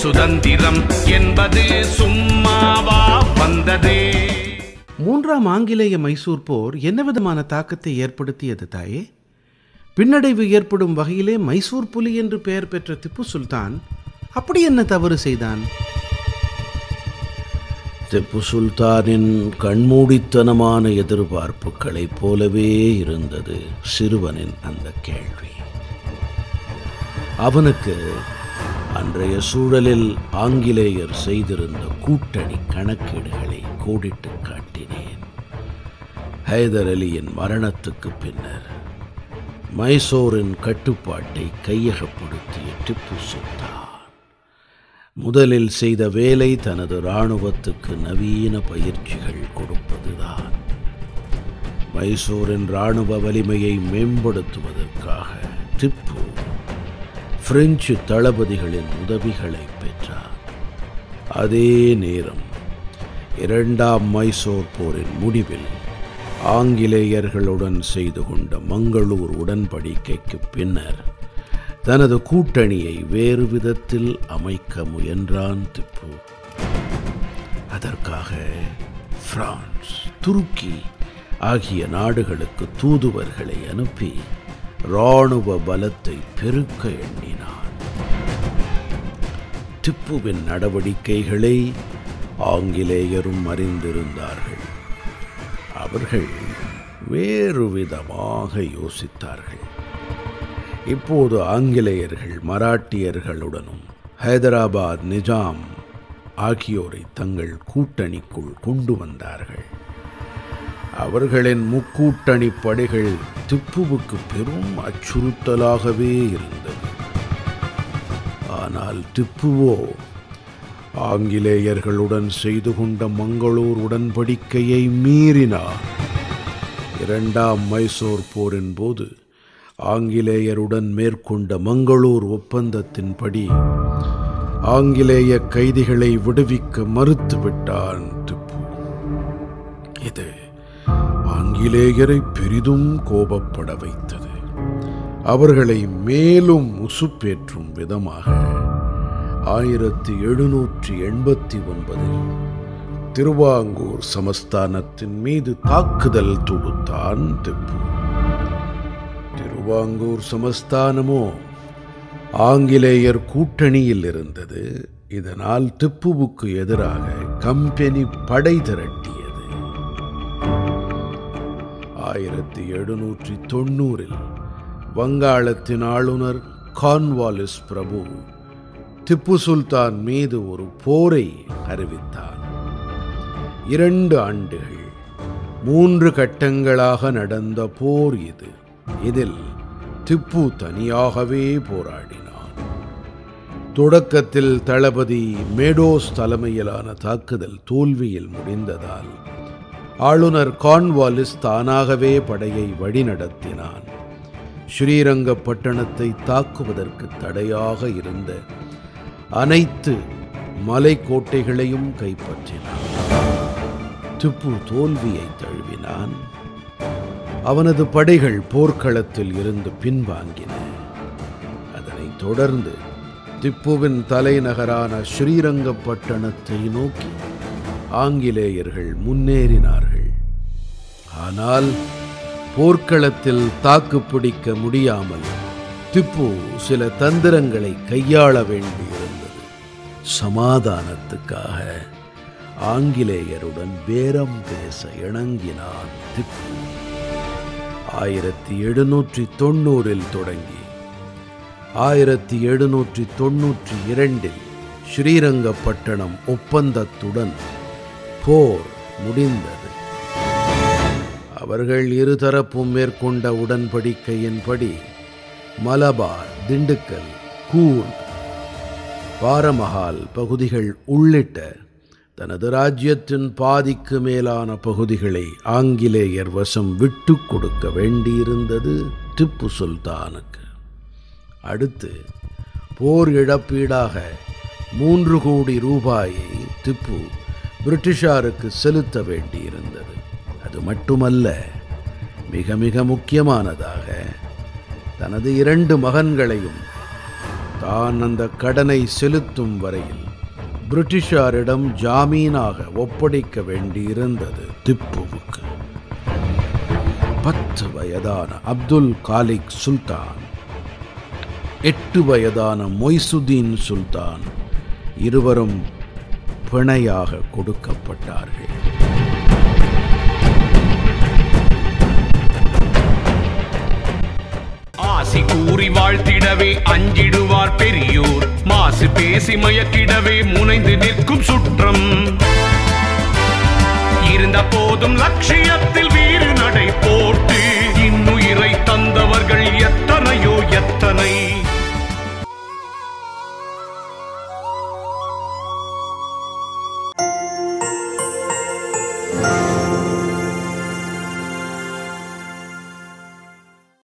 சுதந்திரம் என்பது சும்மாவா வந்ததே மூன்றாம் ஆங்கிலேய மைசூர் போர் என்ன விதமான தாக்கத்தை ஏற்படுத்தியது தாயே பின்னடைவு ஏற்படும் வகையிலே மைசூர் புலி என்று பெயர் பெற்ற திப்பு சுல்தான் அப்படி என்ன தவறு செய்தான் திப்பு சுல்தானின் கண்மூடித்தனமான எதிர்பார்ப்புகளைப் போலவே இருந்தது சிறுவனின் அந்த கேள்வி அவனுக்கு அன்றைய சூழலில் ஆங்கிலேயர் செய்திருந்த கூட்டணி கணக்கீடுகளை கோடிட்டு காட்டினேன் ஹைதர் அலியின் மரணத்துக்கு பின்னர் மைசூரின் கட்டுப்பாட்டை கையகப்படுத்திய திப்பு சுல்தான் முதலில் செய்த வேலை தனது இராணுவத்துக்கு நவீன பயிற்சிகள் கொடுப்பதுதான் மைசூரின் இராணுவ வலிமையை மேம்படுத்துவதற்காக திப்பு பிரெஞ்சு தளபதிகளின் உதவிகளை பெற்றார் அதே நேரம் இரண்டாம் மைசூர் போரின் முடிவில் ஆங்கிலேயர்களுடன் செய்து கொண்ட மங்களூர் உடன்படிக்கைக்கு பின்னர் தனது கூட்டணியை வேறு விதத்தில் அமைக்க முயன்றான் திப்பு அதற்காக பிரான்ஸ் துருக்கி ஆகிய நாடுகளுக்கு தூதுவர்களை அனுப்பி இராணுவ பலத்தை பெருக்க எண்ணினான் திப்புவின் நடவடிக்கைகளை ஆங்கிலேயரும் அறிந்திருந்தார்கள் அவர்கள் வேறு விதமாக யோசித்தார்கள் இப்போது ஆங்கிலேயர்கள் மராட்டியர்களுடனும் ஹைதராபாத் நிஜாம் ஆகியோரை தங்கள் கூட்டணிக்குள் கொண்டு வந்தார்கள் அவர்களின் முக்கூட்டணி படைகள் திப்புவுக்கு பெரும் அச்சுறுத்தலாகவே இருந்தது ஆனால் திப்புவோ ஆங்கிலேயர்களுடன் செய்து கொண்ட மங்களூர் உடன்படிக்கையை மீறினார் இரண்டாம் மைசூர் போரின் போது ஆங்கிலேயருடன் மேற்கொண்ட மங்களூர் ஒப்பந்தத்தின்படி ஆங்கிலேய கைதிகளை விடுவிக்க மறுத்துவிட்டான் திப்பு இது ஆங்கிலேயரை பெரிதும் கோபப்பட வைத்தது அவர்களை மேலும் உசுப்பேற்றும் விதமாக ஆயிரத்தி எழுநூற்றி எண்பத்தி ஒன்பதில் திருவாங்கூர் சமஸ்தானத்தின் மீது தாக்குதல் தொடுத்தான் திப்பு திருவாங்கூர் சமஸ்தானமோ ஆங்கிலேயர் கூட்டணியில் இருந்தது இதனால் திப்புவுக்கு எதிராக கம்பெனி படை திரட்டியது ஆயிரத்தி எழுநூற்றி தொண்ணூறில் வங்காளத்தின் ஆளுநர் கான்வாலிஸ் பிரபு திப்பு சுல்தான் மீது ஒரு போரை அறிவித்தார் இரண்டு ஆண்டுகள் மூன்று கட்டங்களாக நடந்த போர் இது இதில் திப்பு தனியாகவே போராடினான் தொடக்கத்தில் தளபதி மேடோஸ் தலைமையிலான தாக்குதல் தோல்வியில் முடிந்ததால் ஆளுநர் கான்வாலிஸ் தானாகவே படையை வழிநடத்தினான் ஸ்ரீரங்கப்பட்டணத்தை தாக்குவதற்கு தடையாக இருந்த அனைத்து மலைக்கோட்டைகளையும் கைப்பற்றினான் திப்பு தோல்வியை தழுவினான் அவனது படைகள் போர்க்களத்தில் இருந்து பின்வாங்கின அதனைத் தொடர்ந்து திப்புவின் தலைநகரான ஸ்ரீரங்கப்பட்டணத்தை நோக்கி ஆங்கிலேயர்கள் முன்னேறினார்கள் ஆனால் போர்க்களத்தில் தாக்குப்பிடிக்க முடியாமல் திப்பு சில தந்திரங்களை கையாள வேண்டியிருந்தது சமாதானத்துக்காக ஆங்கிலேயருடன் பேரம் பேச இணங்கினான் திப்பு ஆயிரத்தி எழுநூற்றி தொண்ணூறில் தொடங்கி ஆயிரத்தி எழுநூற்றி தொன்னூற்றி இரண்டில் ஸ்ரீரங்கப்பட்டணம் ஒப்பந்தத்துடன் போர் முடிந்தது அவர்கள் இருதரப்பும் மேற்கொண்ட உடன்படிக்கையின்படி மலபார் திண்டுக்கல் கூர்க் பாரமஹால் பகுதிகள் உள்ளிட்ட தனது ராஜ்யத்தின் பாதிக்கு மேலான பகுதிகளை ஆங்கிலேயர் வசம் விட்டு கொடுக்க வேண்டியிருந்தது திப்பு சுல்தானுக்கு அடுத்து போர் இழப்பீடாக மூன்று கோடி ரூபாயை திப்பு பிரிட்டிஷாருக்கு செலுத்த வேண்டியிருந்தது அது மட்டுமல்ல மிக மிக முக்கியமானதாக தனது இரண்டு மகன்களையும் தான் அந்த கடனை செலுத்தும் வரையில் பிரிட்டிஷாரிடம் ஜாமீனாக ஒப்படைக்க வேண்டியிருந்தது திப்புவுக்கு பத்து வயதான அப்துல் காலிக் சுல்தான் எட்டு வயதான மொய்சுதீன் சுல்தான் இருவரும் பிணையாக கொடுக்கப்பட்டார்கள் ஆசி கூறி வாழ்த்திடவே அஞ்சிடுவார் பெரியோர் மாசு பேசி மயக்கிடவே முனைந்து நிற்கும் சுற்றம் இருந்த போதும் லட்சியத்தில் வீறு நடைப்போ